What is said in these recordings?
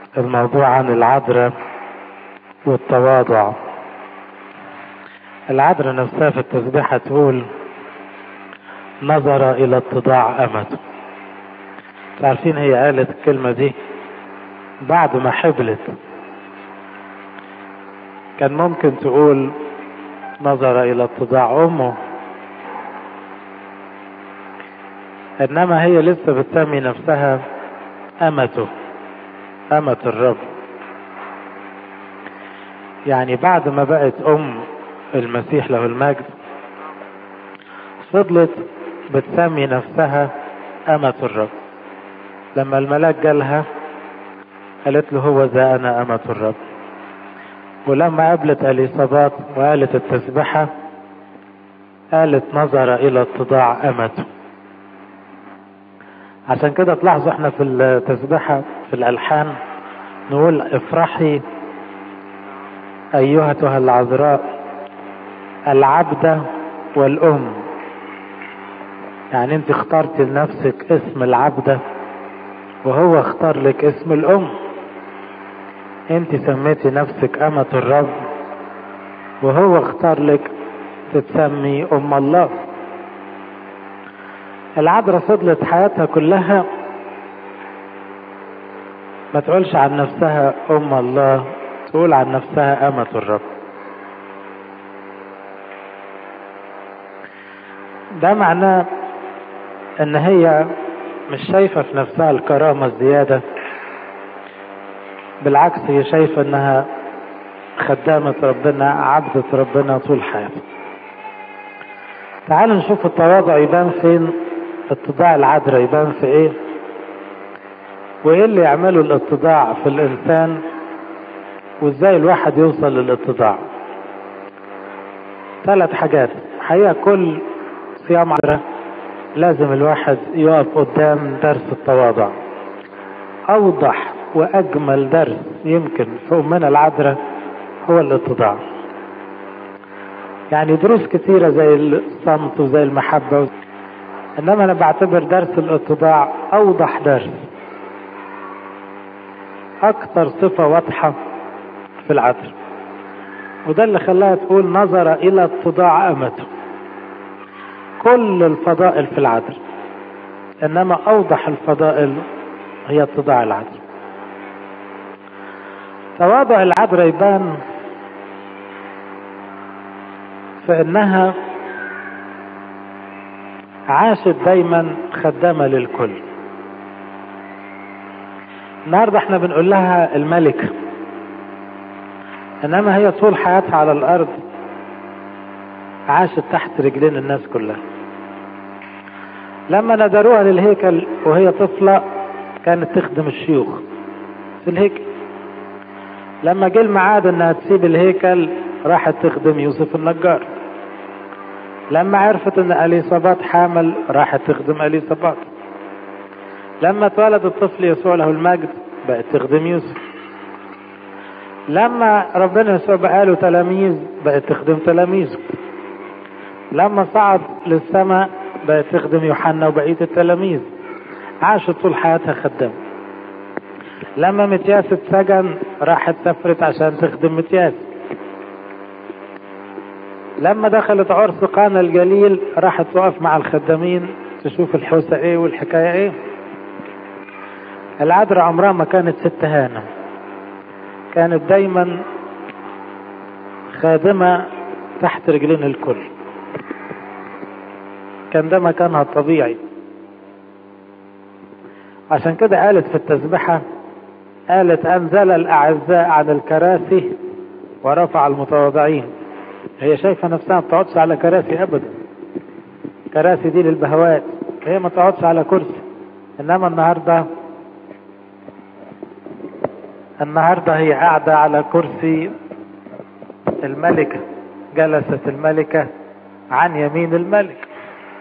الموضوع عن العذراء والتواضع العذراء نفسها في التسبيحة تقول نظر إلى اتضاع أمته عارفين هي قالت الكلمة دي بعد ما حبلت كان ممكن تقول نظر إلى اتضاع أمه إنما هي لسه بتسمي نفسها أمته أمة الرب يعني بعد ما بقت أم المسيح له المجد فضلت بتسمي نفسها أمة الرب لما الملاك جالها قالت له هو ذا أنا أمة الرب ولما قابلت اليصابات وقالت التسبحة قالت نظر إلى اتضاع أمته عشان كده تلاحظوا احنا في التسبحة في الألحان نقول افرحي أيهتها العذراء العبدة والأم يعني انت اخترت لنفسك اسم العبدة وهو اختار لك اسم الأم انت سميتي نفسك أمة الرب وهو اختار لك تتسمي أم الله العذراء فضلت حياتها كلها ما تقولش عن نفسها أم الله تقول عن نفسها أمة الرب ده معناه ان هي مش شايفة في نفسها الكرامة الزيادة بالعكس هي شايفة انها خدامة ربنا عبدة ربنا طول حياتها تعالوا نشوف التواضع يبان فين اتضاع العذراء يبان في ايه وايه اللي يعمله الاتضاع في الانسان وازاي الواحد يوصل للاتضاع ثلاث حاجات حقيقة كل صيام عذراء لازم الواحد يقف قدام درس التواضع اوضح واجمل درس يمكن في امنا العذراء هو الاتضاع يعني دروس كثيرة زي الصمت وزي المحبة انما انا بعتبر درس الاتضاع اوضح درس اكثر صفة واضحة في العذراء وده اللي خلاها تقول نظر الى اتضاع امته كل الفضائل في العدل انما اوضح الفضائل هي اتضاع العدل تواضع العذراء يبان في انها عاشت دايما خدامه للكل النهارده احنا بنقول لها الملكه انما هي طول حياتها على الارض عاشت تحت رجلين الناس كلها لما ندروها للهيكل وهي طفلة كانت تخدم الشيوخ في الهيكل لما جه الميعاد انها تسيب الهيكل راحت تخدم يوسف النجار لما عرفت ان اليصابات حامل راحت تخدم اليصابات لما اتولد الطفل يسوع له المجد بقت تخدم يوسف لما ربنا يسوع بقى له تلاميذ بقت تخدم تلاميذه لما صعد للسماء بقت تخدم يوحنا وبقية التلاميذ عاشت طول حياتها خدام لما متياس اتسجن راحت سافرت عشان تخدم متياس لما دخلت عرس قانا الجليل راحت تقف مع الخدامين تشوف الحوسة ايه والحكاية ايه العذراء عمرها ما كانت ست هانم كانت دايما خادمة تحت رجلين الكل كان ده مكانها الطبيعي عشان كده قالت في التسبحة قالت أنزل الأعزاء عن الكراسي ورفع المتواضعين هي شايفة نفسها ما بتقعدش على كراسي أبدا كراسي دي للبهوات هي ما تقعدش على كرسي إنما النهاردة النهاردة هي قاعدة على كرسي الملكة جلست الملكة عن يمين الملك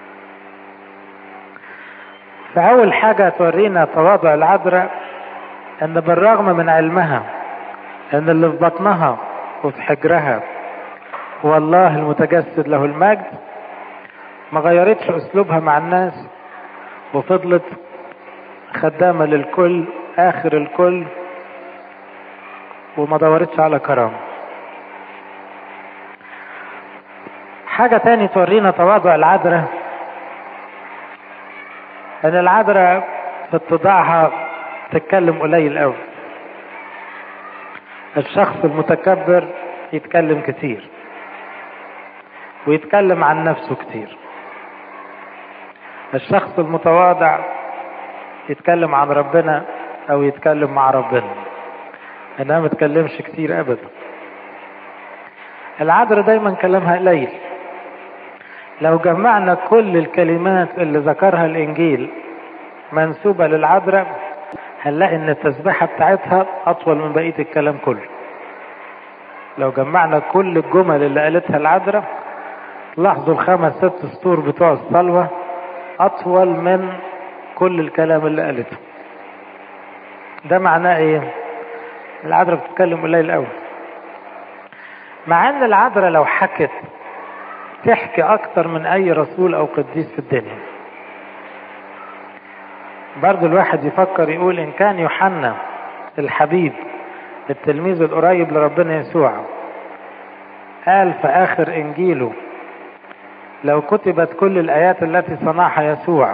فأول حاجة تورينا تواضع العذراء أن بالرغم من علمها أن اللي في بطنها وفي حجرها هو الله المتجسد له المجد ما غيرتش أسلوبها مع الناس وفضلت خدامة للكل آخر الكل وما دورتش على كرامة حاجة تاني تورينا تواضع العذراء ان العذراء في اتضاعها تتكلم قليل قوي الشخص المتكبر يتكلم كتير ويتكلم عن نفسه كتير الشخص المتواضع يتكلم عن ربنا او يتكلم مع ربنا انها ما تكلمش كتير ابدا العذراء دايما كلامها قليل لو جمعنا كل الكلمات اللي ذكرها الانجيل منسوبه للعذراء هنلاقي ان التسبيحه بتاعتها اطول من بقيه الكلام كله لو جمعنا كل الجمل اللي قالتها العذراء لاحظوا الخمس ست سطور بتوع الصلوه اطول من كل الكلام اللي قالته ده معناه ايه العذراء بتتكلم قليل قوي مع ان العذراء لو حكت تحكي اكتر من اي رسول او قديس في الدنيا برضو الواحد يفكر يقول ان كان يوحنا الحبيب التلميذ القريب لربنا يسوع قال في اخر انجيله لو كتبت كل الايات التي صنعها يسوع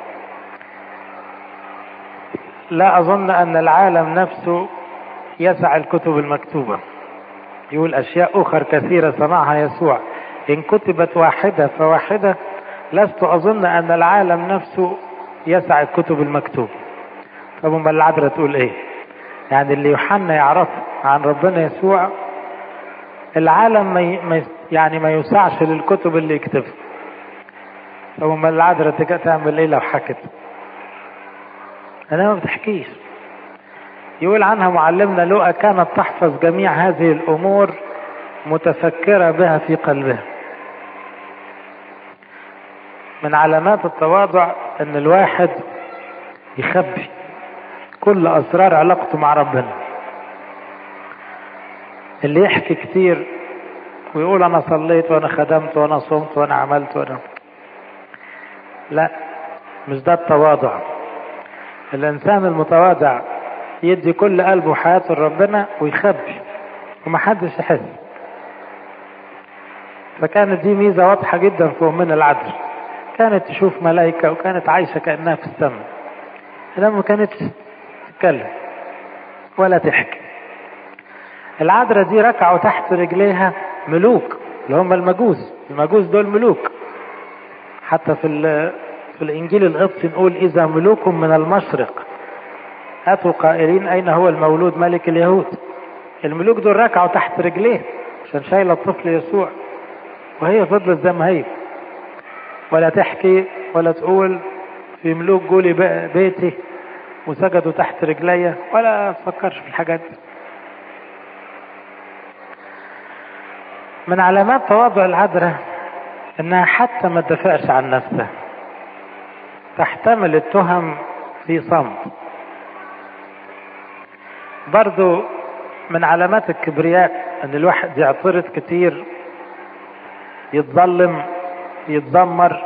لا اظن ان العالم نفسه يسع الكتب المكتوبه يقول اشياء اخر كثيره صنعها يسوع ان كتبت واحده فواحده لست اظن ان العالم نفسه يسع الكتب المكتوبه طب امال العذراء تقول ايه يعني اللي يوحنا يعرفه عن ربنا يسوع العالم ما يعني ما يوسعش للكتب اللي يكتبها طب امال العذراء تعمل ايه لو حكت انا ما بتحكيش يقول عنها معلمنا لؤى كانت تحفظ جميع هذه الامور متفكره بها في قلبها من علامات التواضع ان الواحد يخبي كل اسرار علاقته مع ربنا اللي يحكي كتير ويقول انا صليت وانا خدمت وانا صمت وانا عملت وانا لا مش ده التواضع الانسان المتواضع يدي كل قلبه وحياته لربنا ويخبي ومحدش يحس فكانت دي ميزه واضحه جدا في امنا العدل كانت تشوف ملائكه وكانت عايشه كانها في السماء انما ما كانتش تتكلم ولا تحكي العذراء دي ركعوا تحت رجليها ملوك اللي هم المجوس المجوس دول ملوك حتى في في الانجيل القدسي نقول اذا ملوك من المشرق اتوا قائلين اين هو المولود ملك اليهود الملوك دول ركعوا تحت رجليه عشان شايله الطفل يسوع وهي فضلت زي ما هي ولا تحكي ولا تقول في ملوك جولي بيتي وسجدوا تحت رجليا ولا تفكرش في الحاجات دي من علامات تواضع العذراء انها حتى ما تدافعش عن نفسها تحتمل التهم في صمت برضو من علامات الكبرياء ان الواحد يعترض كتير يتظلم يتذمر